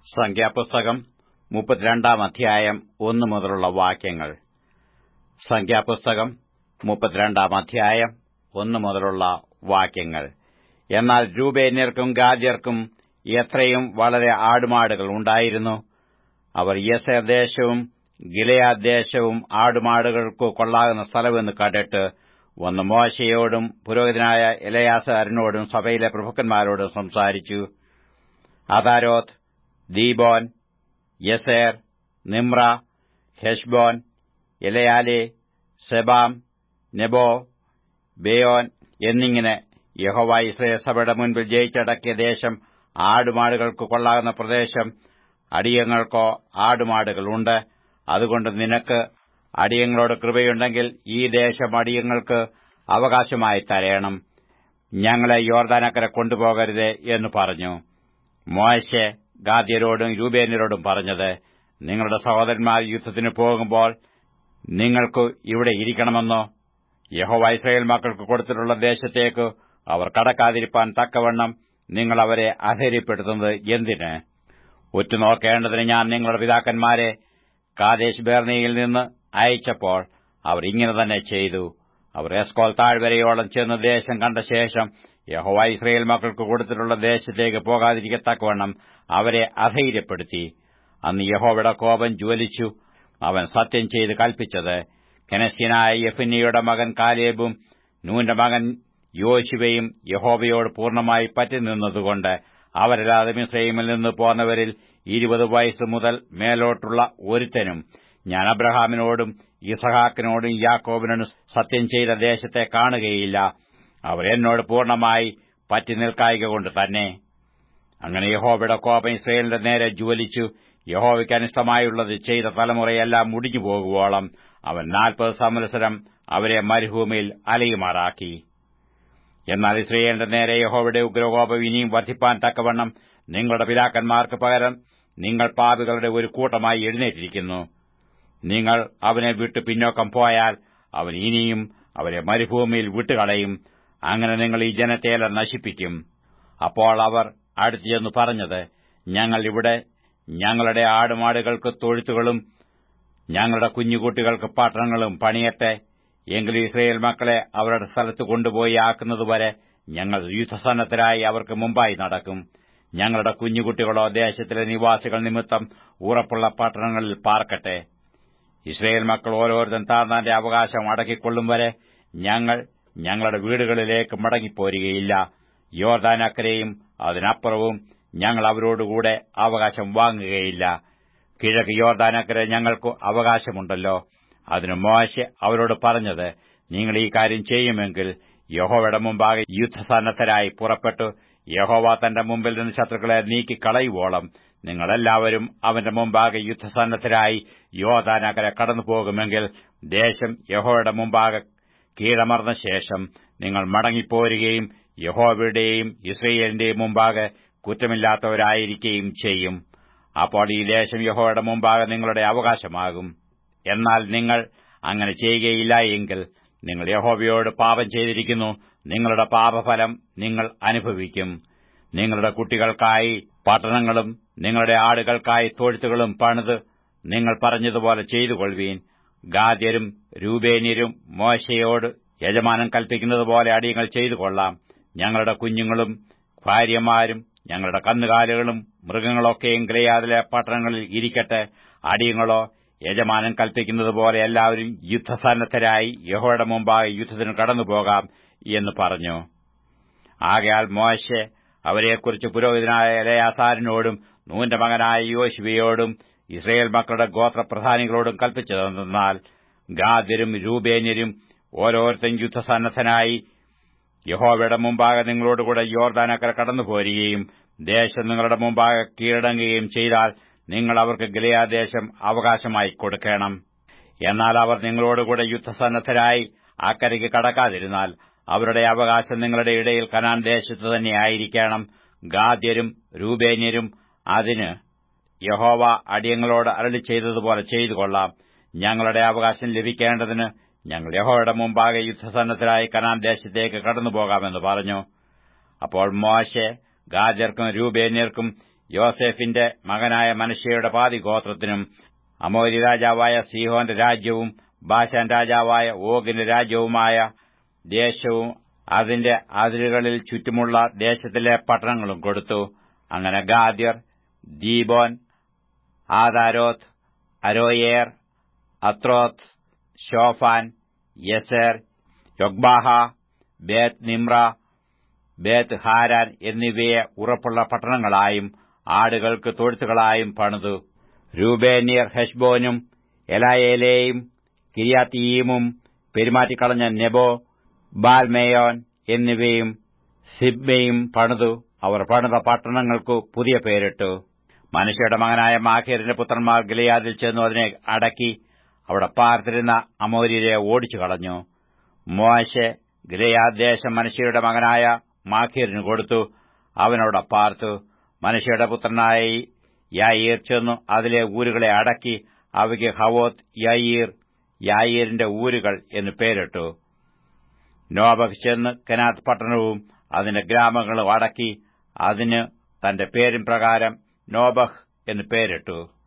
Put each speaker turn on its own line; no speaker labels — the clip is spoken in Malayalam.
സംഖ്യാപുസ്തകം മുപ്പത്തിരണ്ടാം അധ്യായം ഒന്നു മുതലുള്ള വാക്യങ്ങൾ സംഖ്യാപുസ്തകം മുപ്പത്തിരണ്ടാം അധ്യായം ഒന്നു മുതലുള്ള വാക്യങ്ങൾ എന്നാൽ രൂപേന്യർക്കും ഗാദ്യർക്കും എത്രയും വളരെ ആടുമാടുകൾ ഉണ്ടായിരുന്നു അവർ യസേർ ദേശവും ഗിലയാദ് ദേശവും ആടുമാടുകൾക്കു കൊള്ളാകുന്ന സ്ഥലമെന്ന് കണ്ടിട്ട് വന്ന് മോശയോടും പുരോഹിതനായ ഇലയാസാരനോടും സഭയിലെ പ്രഭുക്കന്മാരോടും സംസാരിച്ചു അതാരോത്ത് ദീബോൻ യസേർ നിമ്ര ഹെഷ്ബോൻ ഇലയാലെ സെബാം നെബോ ബേയോൻ എന്നിങ്ങനെ യഹോവ ഇസ്രയേൽ സഭയുടെ മുൻപിൽ ജയിച്ചടക്കിയ ദേശം ആടുമാടുകൾക്ക് കൊള്ളാകുന്ന പ്രദേശം അടിയങ്ങൾക്കോ ആടുമാടുകളുണ്ട് അതുകൊണ്ട് നിനക്ക് അടിയങ്ങളോട് കൃപയുണ്ടെങ്കിൽ ഈ ദേശം അടിയങ്ങൾക്ക് അവകാശമായി തരയണം ഞങ്ങളെ യോർദാനക്കര കൊണ്ടുപോകരുതേ എന്ന് പറഞ്ഞു മോശെ ഗാദ്യരോടും രൂപേന്യരോടും പറഞ്ഞത് നിങ്ങളുടെ സഹോദരന്മാർ യുദ്ധത്തിന് പോകുമ്പോൾ നിങ്ങൾക്ക് ഇവിടെ ഇരിക്കണമെന്നോ യഹോവ ഇസ്രായേൽ മക്കൾക്ക് കൊടുത്തിട്ടുള്ള ദേശത്തേക്ക് അവർ കടക്കാതിരിപ്പാൻ തക്കവണ്ണം നിങ്ങൾ അവരെ അധൈര്യപ്പെടുത്തുന്നത് എന്തിന് ഉറ്റുനോക്കേണ്ടതിന് ഞാൻ നിങ്ങളുടെ പിതാക്കന്മാരെ കാദേശ് ബേർണിയിൽ നിന്ന് അയച്ചപ്പോൾ അവർ ഇങ്ങനെ തന്നെ ചെയ്തു അവർ എസ്കോൾ താഴ്വരയോളം ചെന്ന് ദേശം കണ്ട ശേഷം യഹോവ ഇസ്രയേൽ മക്കൾക്ക് കൊടുത്തിട്ടുള്ള ദേശത്തേക്ക് പോകാതിരിക്കത്തക്കവണ്ണം അവരെ അധൈര്യപ്പെടുത്തി അന്ന് യഹോവയുടെ കോപം ജ്വലിച്ചു അവൻ സത്യം ചെയ്ത് കൽപ്പിച്ചത് കെനസ്യനായ യഫിന്നിയുടെ മകൻ കാലേബും നൂന്റെ മകൻ യോശുവയും യഹോവയോട് പൂർണ്ണമായി പറ്റി നിന്നതുകൊണ്ട് അവരല്ലാതെ മിസ്രൈമിൽ നിന്ന് പോന്നവരിൽ ഇരുപത് വയസ്സ് മുതൽ മേലോട്ടുള്ള ഒരുത്തനും ഞാൻ അബ്രഹാമിനോടും ഇസഹാക്കിനോടും യാക്കോബിനോടും സത്യം ചെയ്ത ദേശത്തെ കാണുകയില്ല അവർ എന്നോട് പൂർണ്ണമായി പറ്റി നിൽക്കായിക കൊണ്ട് തന്നെ അങ്ങനെ യഹോവയുടെ കോപം ഇസ്രയേലിന്റെ നേരെ ജ്വലിച്ചു യഹോവയ്ക്ക് അനിഷ്ടമായുള്ളത് ചെയ്ത തലമുറയെല്ലാം മുടിഞ്ഞു പോകുവോളം അവൻ നാൽപ്പത് സംവത്സരം അവരെ മരുഭൂമിയിൽ അലയുമാറാക്കി എന്നാൽ ഇസ്രയേലിന്റെ നേരെ യഹോവയുടെ ഉഗ്രകോപം ഇനിയും വർദ്ധിപ്പാൻ തക്കവണ്ണം നിങ്ങളുടെ പിതാക്കന്മാർക്ക് പകരം നിങ്ങൾ പാപികളുടെ ഒരു കൂട്ടമായി എഴുന്നേറ്റിരിക്കുന്നു നിങ്ങൾ അവനെ വിട്ടു പിന്നോക്കം പോയാൽ അവൻ ഇനിയും അവരെ മരുഭൂമിയിൽ വിട്ടുകളയും അങ്ങനെ നിങ്ങൾ ഈ ജനത്തെയെല്ലാം നശിപ്പിക്കും അപ്പോൾ അവർ അടുത്തു ചെന്ന് പറഞ്ഞത് ഞങ്ങൾ ഇവിടെ ഞങ്ങളുടെ ആടുമാടുകൾക്ക് തൊഴുത്തുകളും ഞങ്ങളുടെ കുഞ്ഞുകുട്ടികൾക്ക് പട്ടണങ്ങളും പണിയട്ടെ എങ്കിലും ഇസ്രയേൽ മക്കളെ അവരുടെ സ്ഥലത്ത് കൊണ്ടുപോയി ആക്കുന്നതുവരെ ഞങ്ങൾ യുദ്ധസന്നദ്ധരായി അവർക്ക് മുമ്പായി നടക്കും ഞങ്ങളുടെ കുഞ്ഞുകുട്ടികളോ ദേശത്തിലെ നിവാസികൾ നിമിത്തം ഉറപ്പുള്ള പട്ടണങ്ങളിൽ പാർക്കട്ടെ ഇസ്രയേൽ മക്കൾ ഓരോരുത്തൻ താന്താന്റെ അവകാശം അടക്കിക്കൊള്ളും വരെ ഞങ്ങൾ ഞങ്ങളുടെ വീടുകളിലേക്ക് മടങ്ങിപ്പോരുകയില്ല യോർദാനക്കരെയും അതിനപ്പുറവും ഞങ്ങൾ അവരോടുകൂടെ അവകാശം വാങ്ങുകയില്ല കിഴക്ക് യോർദാനക്കരെ ഞങ്ങൾക്ക് അവകാശമുണ്ടല്ലോ അതിന് മോശ അവരോട് പറഞ്ഞത് നിങ്ങൾ ഈ കാര്യം ചെയ്യുമെങ്കിൽ യഹോവയുടെ മുമ്പാകെ യുദ്ധസന്നദ്ധരായി പുറപ്പെട്ടു യഹോവ തന്റെ മുമ്പിൽ നിന്ന് ശത്രുക്കളെ നീക്കിക്കളയുവോളം നിങ്ങളെല്ലാവരും അവന്റെ മുമ്പാകെ യുദ്ധസന്നദ്ധരായി യോധാനകരെ കടന്നുപോകുമെങ്കിൽ ദേശം യഹോയുടെ മുമ്പാകെ കീഴമർന്ന ശേഷം നിങ്ങൾ മടങ്ങിപ്പോരുകയും യഹോവയുടെയും ഇസ്രയേലിന്റെയും മുമ്പാകെ കുറ്റമില്ലാത്തവരായിരിക്കുകയും ചെയ്യും അപ്പോൾ ഈ ദേശം യഹോയുടെ മുമ്പാകെ നിങ്ങളുടെ അവകാശമാകും എന്നാൽ നിങ്ങൾ അങ്ങനെ ചെയ്യുകയില്ല എങ്കിൽ നിങ്ങൾ യഹോവയോട് പാപം ചെയ്തിരിക്കുന്നു നിങ്ങളുടെ പാപഫലം നിങ്ങൾ അനുഭവിക്കും നിങ്ങളുടെ കുട്ടികൾക്കായി പട്ടണങ്ങളും നിങ്ങളുടെ ആടുകൾക്കായി തൊഴുത്തുകളും പണിത് നിങ്ങൾ പറഞ്ഞതുപോലെ ചെയ്തുകൊള്ളുവീൻ ഗാദ്യരും രൂപേന്യരും മോശയോട് യജമാനൻ കൽപ്പിക്കുന്നതുപോലെ അടിയങ്ങൾ ചെയ്തുകൊള്ളാം ഞങ്ങളുടെ കുഞ്ഞുങ്ങളും ഭാര്യമാരും ഞങ്ങളുടെ കന്നുകാലികളും മൃഗങ്ങളൊക്കെയും ഗ്രയാതിലെ പട്ടണങ്ങളിൽ ഇരിക്കട്ടെ അടിയങ്ങളോ യജമാനൻ കൽപ്പിക്കുന്നതുപോലെ എല്ലാവരും യുദ്ധസന്നദ്ധരായി യഹോയുടെ മുമ്പായി യുദ്ധത്തിന് കടന്നുപോകാം എന്ന് പറഞ്ഞു ആകയാൽ മോശെ അവരെക്കുറിച്ച് പുരോഹിതനായ ഇലയാസാരിനോടും നൂന്റെ മകനായ യോശുവയോടും ഇസ്രയേൽ മക്കളുടെ ഗോത്രപ്രധാനികളോടും കൽപ്പിച്ചതെന്നാൽ ഗാദ്യരും രൂപേന്യരും ഓരോരുത്തൻ യുദ്ധസന്നദ്ധനായി യഹോവയുടെ മുമ്പാകെ നിങ്ങളോടുകൂടെ യോർദാനക്കര കടന്നുപോരുകയും ദേശം നിങ്ങളുടെ മുമ്പാകെ കീഴടങ്ങുകയും ചെയ്താൽ നിങ്ങൾ അവർക്ക് ഗിലയാദേശം അവകാശമായി കൊടുക്കണം എന്നാൽ അവർ നിങ്ങളോടുകൂടെ യുദ്ധസന്നദ്ധരായി അക്കരയ്ക്ക് കടക്കാതിരുന്നാൽ അവരുടെ അവകാശം നിങ്ങളുടെ ഇടയിൽ കനാൻ ദേശത്ത് തന്നെയായിരിക്കണം ഗാദ്യരും രൂപേന്യരും അതിന് യഹോവ അടിയങ്ങളോട് അരളി ചെയ്തതുപോലെ ചെയ്തുകൊള്ളാം ഞങ്ങളുടെ അവകാശം ലഭിക്കേണ്ടതിന് ഞങ്ങൾ യഹോയുടെ മുമ്പാകെ യുദ്ധസന്നദ്ധരായി കനാൻ ദേശത്തേക്ക് കടന്നുപോകാമെന്ന് പറഞ്ഞു അപ്പോൾ മോശെ ഗാദ്യർക്കും രൂപേന്യർക്കും യോസെഫിന്റെ മകനായ മനശ്ശയുടെ പാതി ഗോത്രത്തിനും അമോരി രാജാവായ സീഹോന്റെ രാജ്യവും ബാശാൻ രാജാവായ ഓഗിന്റെ രാജ്യവുമായ ദേശവും അതിന്റെ അതിരുകളിൽ ചുറ്റുമുള്ള ദേശത്തിലെ പട്ടണങ്ങളും കൊടുത്തു അങ്ങനെ ഗാദ്യർ ദീബോൻ ആദാരോത്ത് അരോയേർ അത്രോത്ത് ഷോഫാൻ യസേർ യൊഗ്ബാഹ ബേത്ത് നിമ്ര ബേത്ത് ഹാരാൻ എന്നിവയെ ഉറപ്പുള്ള പട്ടണങ്ങളായും ആടുകൾക്ക് തൊഴുത്തുകളായും പണിതു രൂബേനിയർ ഹെഷ്ബോനും എലായേലെയും കിരിയാത്തീമും പെരുമാറ്റിക്കളഞ്ഞ നെബോ ബാൽമേയോൻ എന്നിവയും സിബ്മയും പണിതു അവർ പണിത പട്ടണങ്ങൾക്കു പുതിയ പേരിട്ടു മനുഷ്യയുടെ മകനായ മാഖേരിന്റെ പുത്രന്മാർ ഗിലയാദിൽ ചെന്നു അതിനെ അടക്കി അവിടെ പാർത്തിരുന്ന അമോര്യരെ ഓടിച്ചു കളഞ്ഞു മോശെ ഗിലയാദ് ദേശം മനുഷ്യയുടെ മകനായ മാഖീറിന് കൊടുത്തു അവനവിടെ പാർത്തു മനുഷ്യയുടെ പുത്രനായി യായീർ ചെന്നു അതിലെ ഊരുകളെ അടക്കി അവയ്ക്ക് ഹവോത്ത് യായീർ യായീറിന്റെ ഊരുകൾ എന്ന് പേരിട്ടു നോബക് ചെന്ന് കനാത്ത് പട്ടണവും അതിന്റെ ഗ്രാമങ്ങളും അടക്കി അതിന് തന്റെ പേരും പ്രകാരം നോബഹ് എന്ന് പേരിട്ടു